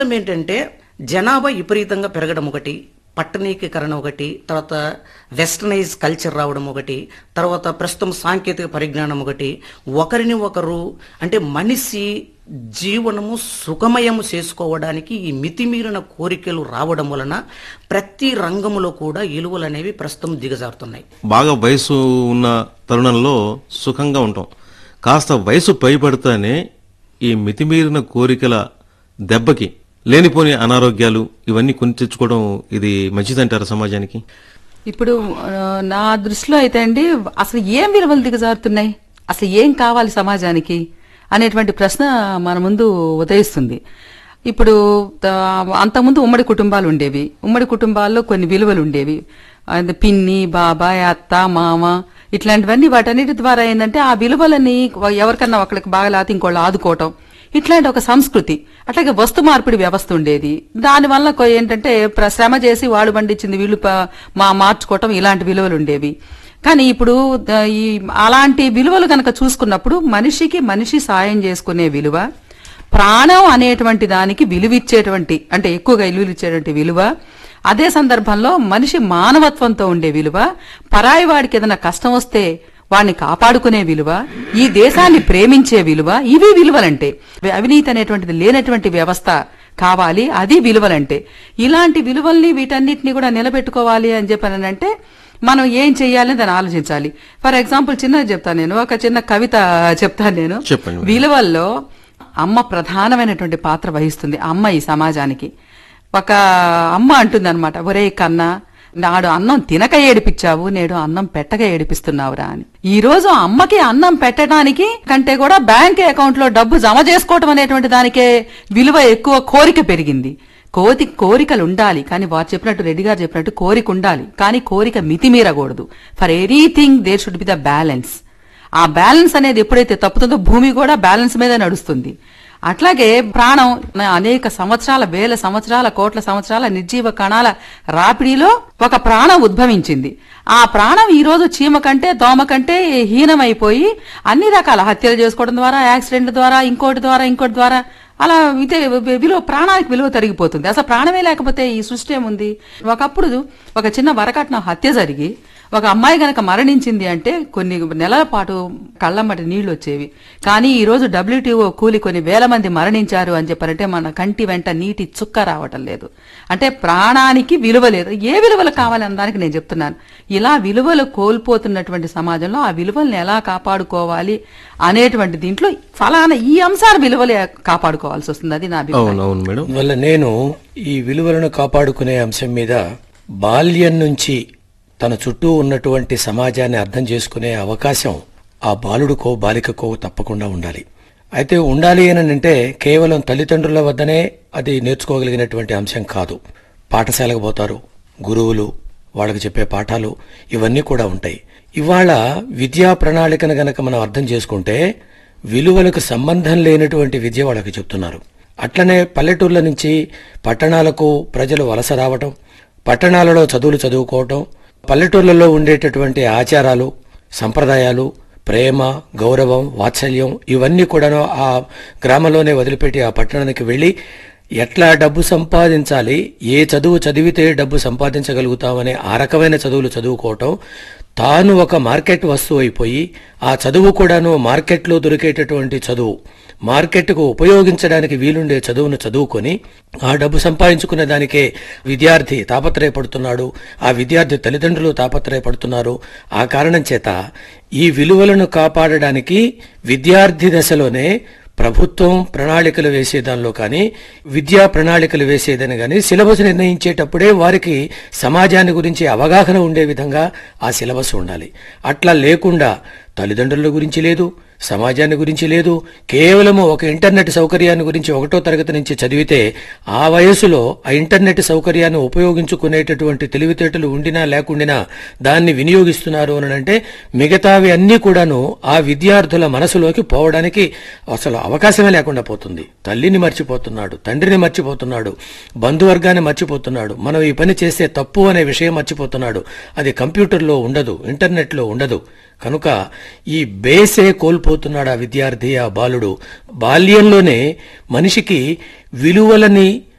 ఏంటంటే జనాభా విపరీతంగా పెరగడం ఒకటి పట్టణీకరణ ఒకటి తర్వాత వెస్టర్నైజ్ కల్చర్ రావడం ఒకటి తర్వాత ప్రస్తుతం సాంకేతిక పరిజ్ఞానం ఒకటి ఒకరిని ఒకరు అంటే మనిషి జీవనము సుఖమయము చేసుకోవడానికి ఈ మితిమీరిన కోరికలు రావడం వలన ప్రతి రంగంలో కూడా విలువలు అనేవి ప్రస్తుతం దిగజారుతున్నాయి బాగా వయసు ఉన్న తరుణంలో సుఖంగా ఉంటాం కాస్త వయసు పైపడితేనే ఈ మితిమీరిన కోరికల దెబ్బకి లేనిపోని అనారోగ్యాలు ఇవన్నీ కొని తెచ్చుకోవడం ఇది మంచిదంటారా సమాజానికి ఇప్పుడు ఆ, నా దృష్టిలో అయితే అండి అసలు ఏం విలువలు దిగజారుతున్నాయి అసలు ఏం కావాలి సమాజానికి అనేటువంటి ప్రశ్న మన ముందు ఉదయిస్తుంది ఇప్పుడు ఆ, అంతకుముందు ఉమ్మడి కుటుంబాలు ఉండేవి ఉమ్మడి కుటుంబాల్లో కొన్ని విలువలు ఉండేవి అది పిన్ని బాబాయ్ అత్త మామ ఇట్లాంటివన్నీ వాటన్నిటి ద్వారా ఏంటంటే ఆ విలువలని ఎవరికన్నా ఒకరికి బాగా లేకపోతే ఇంకోళ్ళు ఆదుకోవటం ఇట్లాంటి ఒక సంస్కృతి అట్లాగే వస్తు మార్పిడి వ్యవస్థ ఉండేది దానివల్ల కొ- ఏంటంటే ప్ర- శ్రమ చేసి వాడు పండించింది వీళ్ళు ప- మా మార్చుకోవటం ఇలాంటి విలువలు ఉండేవి కానీ ఇప్పుడు ద- ఈ అలాంటి విలువలు కనుక చూసుకున్నప్పుడు మనిషికి మనిషి సాయం చేసుకునే విలువ ప్రాణం అనేటువంటి దానికి విలువిచ్చేటువంటి అంటే ఎక్కువగా విలువిచ్చేటువంటి విలువ అదే సందర్భంలో మనిషి మానవత్వంతో ఉండే విలువ పరాయి వాడికి ఏదైనా కష్టం వస్తే వాడిని కాపాడుకునే విలువ ఈ దేశాన్ని ప్రేమించే విలువ ఇవి విలువలంటే అవినీతి అనేటువంటిది లేనటువంటి వ్యవస్థ కావాలి అది విలువలంటే ఇలాంటి విలువల్ని వీటన్నిటిని కూడా నిలబెట్టుకోవాలి అని చెప్పానంటే మనం ఏం చెయ్యాలని దాన్ని ఆలోచించాలి ఫర్ ఎగ్జాంపుల్ చిన్నది చెప్తాను నేను ఒక చిన్న కవిత చెప్తాను నేను చెప్పండి. విలువల్లో అమ్మ ప్రధానమైనటువంటి పాత్ర వహిస్తుంది అమ్మ ఈ సమాజానికి ఒక అమ్మ అంటుంది అనమాట ఒరే కన్నా నాడు అన్నం తినక ఏడిపించావు నేడు అన్నం పెట్టక ఏడిపిస్తున్నావురా అని ఈ రోజు అమ్మకి అన్నం పెట్టడానికి కంటే కూడా బ్యాంక్ అకౌంట్ లో డబ్బు జమ చేసుకోవటం అనేటువంటి దానికే విలువ ఎక్కువ కోరిక పెరిగింది కోతి కోరికలు ఉండాలి కానీ వారు చెప్పినట్టు రెడ్డి గారు చెప్పినట్టు కోరిక ఉండాలి కానీ కోరిక మితిమీరకూడదు for anything there should be the balance ఆ బ్యాలెన్స్ అనేది ఎప్పుడైతే తప్పుతుందో భూమి కూడా బ్యాలెన్స్ మీద నడుస్తుంది అట్లాగే ప్రాణం అనేక సంవత్సరాల వేల సంవత్సరాల కోట్ల సంవత్సరాల నిర్జీవ కణాల రాపిడిలో ఒక ప్రాణం ఉద్భవించింది ఆ ప్రాణం ఈ రోజు చీమ కంటే దోమ కంటే హీనమైపోయి అన్ని రకాల హత్యలు చేసుకోవడం ద్వారా యాక్సిడెంట్ ద్వారా ఇంకోటి ద్వారా ఇంకోటి ద్వారా అలా ఇదే విలువ ప్రాణానికి విలువ తరిగిపోతుంది అసలు ప్రాణమే లేకపోతే ఈ సృష్టి ఏముంది ఒకప్పుడు ఒక చిన్న వరకట్నం హత్య జరిగి ఒక అమ్మాయి గనక మరణించింది అంటే కొన్ని నెలల పాటు కళ్ళమ్మటి నీళ్లు వచ్చేవి కానీ ఈ రోజు డబ్ల్యూటీఓ కూలి కొన్ని వేల మంది మరణించారు అని చెప్పారంటే మన కంటి వెంట నీటి చుక్క రావటం లేదు అంటే ప్రాణానికి విలువ లేదు ఏ విలువలు కావాలన్న దానికి నేను చెప్తున్నాను ఇలా విలువలు కోల్పోతున్నటువంటి సమాజంలో ఆ విలువల్ని ఎలా కాపాడుకోవాలి అనేటువంటి దీంట్లో ఫలానా ఈ అంశాల విలువలే కాపాడుకోవాల్సి వస్తుంది అది నా అభిప్రాయం అవును అవును మేడం అందువల్ల నేను ఈ విలువలను కాపాడుకునే అంశం మీద బాల్యం నుంచి తన చుట్టూ ఉన్నటువంటి సమాజాన్ని అర్థం చేసుకునే అవకాశం ఆ బాలుడికో బాలికకో తప్పకుండా ఉండాలి అయితే ఉండాలి అని అంటే కేవలం తల్లిదండ్రుల వద్దనే అది నేర్చుకోగలిగినటువంటి అంశం కాదు పాఠశాలకు పోతారు గురువులు వాళ్ళకి చెప్పే పాఠాలు ఇవన్నీ కూడా ఉంటాయి ఇవాళ విద్యా ప్రణాళికను గనక మనం అర్థం చేసుకుంటే విలువలకు సంబంధం లేనటువంటి విద్య వాళ్ళకి చెప్తున్నారు అట్లనే పల్లెటూర్ల నుంచి పట్టణాలకు ప్రజలు వలస రావటం పట్టణాలలో చదువులు చదువుకోవటం పల్లెటూర్లలో ఉండేటటువంటి ఆచారాలు సంప్రదాయాలు ప్రేమ గౌరవం వాత్సల్యం ఇవన్నీ కూడాను ఆ గ్రామంలోనే వదిలిపెట్టి ఆ పట్టణానికి వెళ్ళి ఎట్లా డబ్బు సంపాదించాలి ఏ చదువు చదివితే డబ్బు సంపాదించగలుగుతామనే ఆ రకమైన చదువులు చదువుకోవటం తాను ఒక మార్కెట్ వస్తువు అయిపోయి ఆ చదువు కూడాను మార్కెట్లో దొరికేటటువంటి చదువు మార్కెట్కు ఉపయోగించడానికి వీలుండే చదువును చదువుకొని ఆ డబ్బు సంపాదించుకునే దానికే విద్యార్థి తాపత్రయపడుతున్నాడు ఆ విద్యార్థి తల్లిదండ్రులు తాపత్రయపడుతున్నారు ఆ కారణం చేత ఈ విలువలను కాపాడడానికి విద్యార్థి దశలోనే ప్రభుత్వం ప్రణాళికలు వేసేదానిలో కానీ విద్యా ప్రణాళికలు వేసేదని కానీ సిలబస్ నిర్ణయించేటప్పుడే వారికి సమాజాన్ని గురించి అవగాహన ఉండే విధంగా ఆ సిలబస్ ఉండాలి అట్లా లేకుండా తల్లిదండ్రుల గురించి లేదు సమాజాన్ని గురించి లేదు కేవలము ఒక ఇంటర్నెట్ సౌకర్యాన్ని గురించి ఒకటో తరగతి నుంచి చదివితే ఆ వయసులో ఆ ఇంటర్నెట్ సౌకర్యాన్ని ఉపయోగించుకునేటటువంటి తెలివితేటలు ఉండినా లేకుండినా దాన్ని వినియోగిస్తున్నారు అని అంటే మిగతావి అన్నీ కూడాను ఆ విద్యార్థుల మనసులోకి పోవడానికి అసలు అవకాశమే లేకుండా పోతుంది తల్లిని మర్చిపోతున్నాడు తండ్రిని మర్చిపోతున్నాడు బంధువర్గాన్ని మర్చిపోతున్నాడు మనం ఈ పని చేస్తే తప్పు అనే విషయం మర్చిపోతున్నాడు అది కంప్యూటర్లో ఉండదు ఇంటర్నెట్లో ఉండదు కనుక ఈ బేసే కోల్పోతున్నాడు ఆ విద్యార్థి ఆ బాలుడు బాల్యంలోనే మనిషికి విలువలని